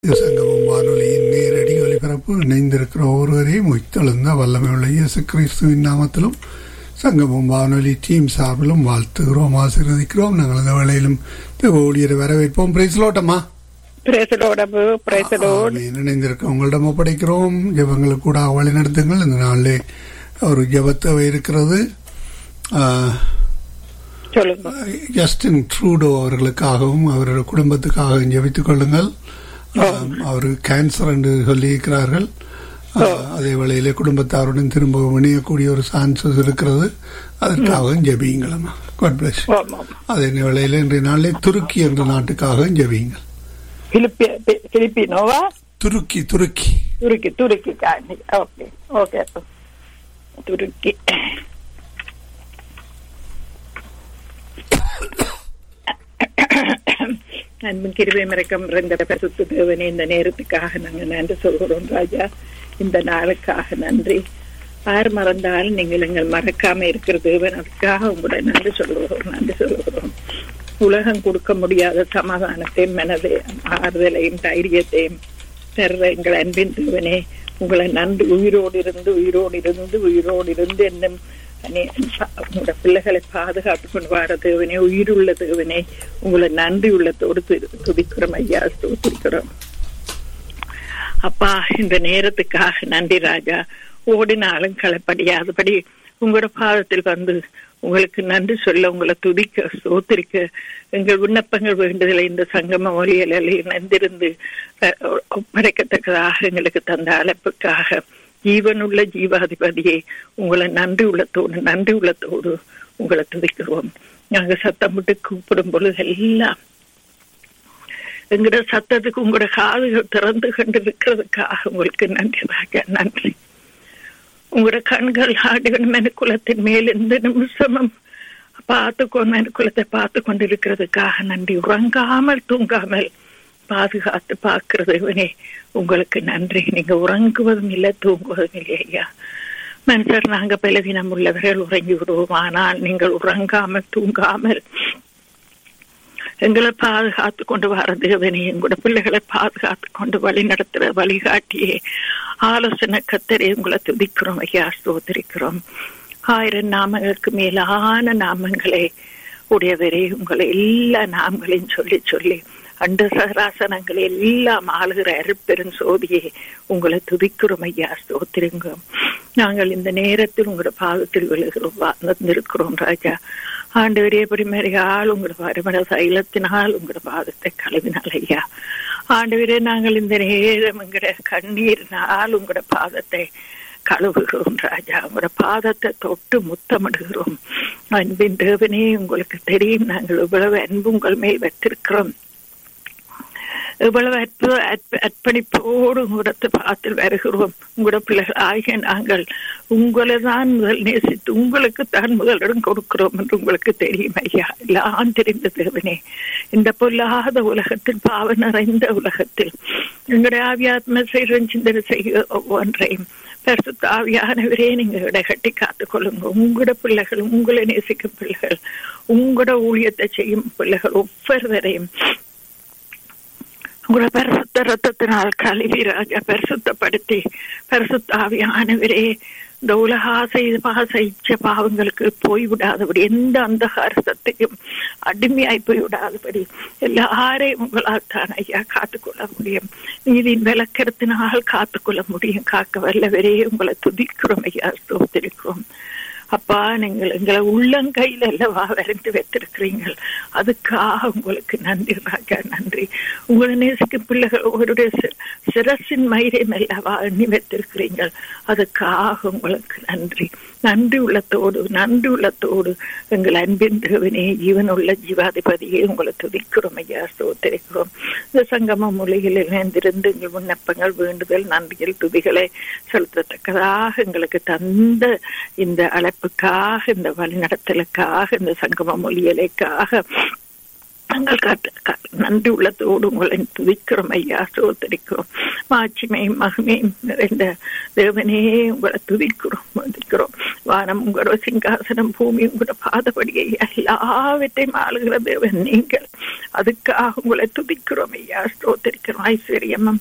சங்கமம் வானொலியின் நேரடி ஒலிபரப்பு இணைந்திருக்கிற ஒருவரையும் உய்த்தெழுந்த வல்லமையுள்ள இயேசு கிறிஸ்துவின் நாமத்திலும் சங்கமம் வானொலி டீம் சார்பிலும் வாழ்த்துகிறோம் ஆசீர்வதிக்கிறோம் நாங்கள் இந்த வேளையிலும் தேவ ஊழியரை வரவேற்போம் பிரைஸ்லோட்டமா பிரேசலோட பிரேசலோடு இணைந்திருக்க உங்களிடம் ஒப்படைக்கிறோம் ஜெபங்களுக்கு கூட வழி நடத்துங்கள் இந்த நாளிலே ஒரு ஜெபத்தவை இருக்கிறது ஆஹ், சொல்லுங்க ஜஸ்டின் ட்ரூடோ அவர்களுக்காகவும் அவருடைய குடும்பத்துக்காகவும் ஜெபித்துக் கொள்ளுங்கள் ஆம், அவர் கேன்சர் என்று சொல்லியிருக்கிறார்கள் ஆ, அதே வேளையிலே குடும்பத்தாருடன் திரும்ப இணையக்கூடிய ஒரு சான்சஸ் இருக்கிறது அதற்காகவும் ஜெபியுங்களம்மா காட் பிளஸ் ஆமாம் அதே வேளையிலே இன்றைய நாளிலே துருக்கி என்ற நாட்டுக்காகவும் ஜெபியுங்கள் பிலிப்பி பி- பிலிப்பினோவா துருக்கி துருக்கி துருக்கி துருக்கி காணி ஓகே ஓகே துருக்கி அன்பின் கிருபை மறக்கம் இருந்த பரிசுத்த தேவனே இந்த நேரத்துக்காக நாங்கள் நன்றி சொல்கிறோம் ராஜா இந்த நாளுக்காக நன்றி யார் மறந்தாலும் நீங்கள் எங்கள் மறக்காம இருக்கிற தேவன் அதுக்காக உங்களை நன்றி சொல்லுகிறோம் நன்றி சொல்லுகிறோம் உலகம் கொடுக்க முடியாத சமாதானத்தையும் மனதை ஆறுதலையும் தைரியத்தையும் தர்ற எங்கள் அன்பின் தேவனே உங்களை நன்றி உயிரோடு இருந்து உயிரோடு இருந்து உயிரோடு இருந்து என்னும் அநே- உங்களோட பிள்ளைகளை பாதுகாத்து கொண்டு வர தேவனே உயிருள்ள தேவனே உங்களை நன்றி உள்ளத்தோடு து- துதிக்கிறோம் ஐயா ஸ்தோத்திரிக்கிறோம் அப்பா இந்த நேரத்துக்காக நன்றி ராஜா ஓடினாலும் களப்படியாதபடி உங்களோட பாதத்தில் வந்து உங்களுக்கு நன்றி சொல்ல உங்களை துதிக்க சோத்திரிக்க எங்கள் விண்ணப்பங்கள் வேண்டுதலை இந்த சங்கம மொழியில் இணைந்திருந்து அஹ், ஒப்படைக்கத்தக்கதாக எங்களுக்கு தந்த அழைப்புக்காக ஜீவனுள்ள ஜீவாதிபதியே உங்களை நன்றி உள்ளத்தோடு நன்றி உள்ளத்தோடு உங்களை துதிக்கிறோம் நாங்க சத்தம் விட்டு கூப்பிடும் பொழுது எல்லாம் எங்கட சத்தத்துக்கு உங்களோட காதுகள் திறந்து கொண்டு இருக்கிறதுக்காக உங்களுக்கு நன்றி ராஜா நன்றி உங்களோட கண்கள் ஆடுகள் மனுக்குலத்தின் மேல் எந்த நிமிஷமும் பார்த்து கொண்டு மனுக்குலத்தை பார்த்து கொண்டிருக்கிறதுக்காக நன்றி உறங்காமல் தூங்காமல் பாதுகாத்து பார்க்கிறதுவனே உங்களுக்கு நன்றி நீங்க உறங்குவதும் இல்லை தூங்குவதும் இல்லை ஐயா மனுஷர் நாங்க பலவீனம் உள்ளவர்கள் உறங்கி விடுவோம் ஆனால் நீங்கள் உறங்காமல் தூங்காமல் எங்களை பாதுகாத்து கொண்டு வர தேவனே எங்களோட பிள்ளைகளை பாதுகாத்து கொண்டு வழி நடத்துற வழிகாட்டியே ஆலோசனை கத்தரே உங்களை துதிக்கிறோம் ஐயா ஸ்தோத்திரிக்கிறோம் ஆயிரம் நாமங்களுக்கு மேலான நாமங்களை உடையவரே உங்களை எல்லா நாமங்களையும் சொல்லி சொல்லி அண்ட சராசனங்களை எல்லாம் ஆளுகிற அருப்பெரும் சோதியே உங்களை துதிக்கிறோம் ஐயா ஸ்தோத்திருங்க நாங்கள் இந்த நேரத்தில் உங்களோட பாதத்தில் விழுகிறோம் வந்திருக்கிறோம் ராஜா ஆண்டவரே ஆள் உங்களோட வருமன தைலத்தினால் உங்களோட பாதத்தை கழுவினால் ஐயா ஆண்டவரே நாங்கள் இந்த நேரம் எங்களோட கண்ணீரினால் உங்களோட பாதத்தை கழுவுகிறோம் ராஜா உங்களோட பாதத்தை தொட்டு முத்தமிடுகிறோம் அன்பின் தேவனே உங்களுக்கு தெரியும் நாங்கள் இவ்வளவு அன்பு உங்கள் மேல் வைத்திருக்கிறோம் இவ்வளவு அற்ப அற்ப- அர்ப்பணிப்போடு உங்களோட பாத்தில் வருகிறோம் உங்களோட பிள்ளைகள் ஆகிய நாங்கள் உங்களை தான் முதல் நேசித்து உங்களுக்கு தான் முதலிடம் கொடுக்கிறோம் என்று உங்களுக்கு தெரியும் ஐயா எல்லாம் தெரிந்த தேவனே இந்த பொல்லாத உலகத்தில் பாவ நிறைந்த உலகத்தில் எங்களுடைய ஆவியாத்ம செய்கிற சிந்தனை செய்ய ஒவ்வொன்றையும் பரிசுத்த ஆவியானவரே நீங்க இடகட்டி காத்துக் கொள்ளுங்க உங்களோட பிள்ளைகள் உங்களை நேசிக்கும் பிள்ளைகள் உங்களோட ஊழியத்தை செய்யும் பிள்ளைகள் ஒவ்வொருவரையும் உங்களை பரிசுத்த ரத்தத்தினால் கழுவி ராஜா பரிசுத்தப்படுத்தி பரிசுத்த ஆவியானவரே இந்த உலகாசை பாசை இச்ச பாவங்களுக்கு போய்விடாதபடி எந்த அந்தகார சக்தியும் அடிமையாய் போய்விடாதபடி எல்லாரையும் உங்களால் தான் ஐயா காத்துக்கொள்ள முடியும் நீதியின் விளக்கத்தினால் காத்துக்கொள்ள முடியும் காக்க வல்லவரே உங்களை துதிக்கிறோம் ஐயா ஸ்தோத்திரிக்கிறோம் அப்பா நீங்கள் எங்களை உள்ளங்கையில் அல்லவா வரைந்து வைத்திருக்கிறீங்கள் அதுக்காக உங்களுக்கு நன்றி ராஜா நன்றி உங்களை நேசிக்கும் பிள்ளைகள் உங்களுடைய சி- சிரசின் மயிரையும் அல்லவா எண்ணி வைத்திருக்கிறீங்கள் அதுக்காக உங்களுக்கு நன்றி நன்றி உள்ளத்தோடு நன்றி உள்ளத்தோடு எங்கள் அன்பின் தேவனே ஜீவனுள்ள ஜீவாதிபதியை உங்களை துதிக்கிறோம் ஐயா ஸ்தோத்திரிக்கிறோம் இந்த சங்கம மொழிகளில் இணைந்திருந்து எங்கள் விண்ணப்பங்கள் வேண்டுதல் நன்றிகள் துதிகளை செலுத்தத்தக்கதாக எங்களுக்கு தந்த இந்த அழைப்புக்காக இந்த வழிநடத்தலுக்காக இந்த சங்கம மொழியலைக்காக நாங்கள் கத்த- க- நன்றி உள்ளத்தோடு உங்களை துதிக்கிறோம் ஐயா சோதரிக்கிறோம் மாட்சிமையும் மகிமையும் நிறைந்த தேவனே உங்களை துதிக்கிறோம் துதிக்கிறோம் வானம் உங்களோட சிங்காசனம் பூமி உங்களோட பாதபடியை எல்லாவற்றையும் ஆளுகிற தேவன் நீங்கள் அதுக்காக உங்களை துதிக்கிறோம் ஐயா ஸ்தோத்திரிக்கிறோம் ஐஸ்வர்யமும்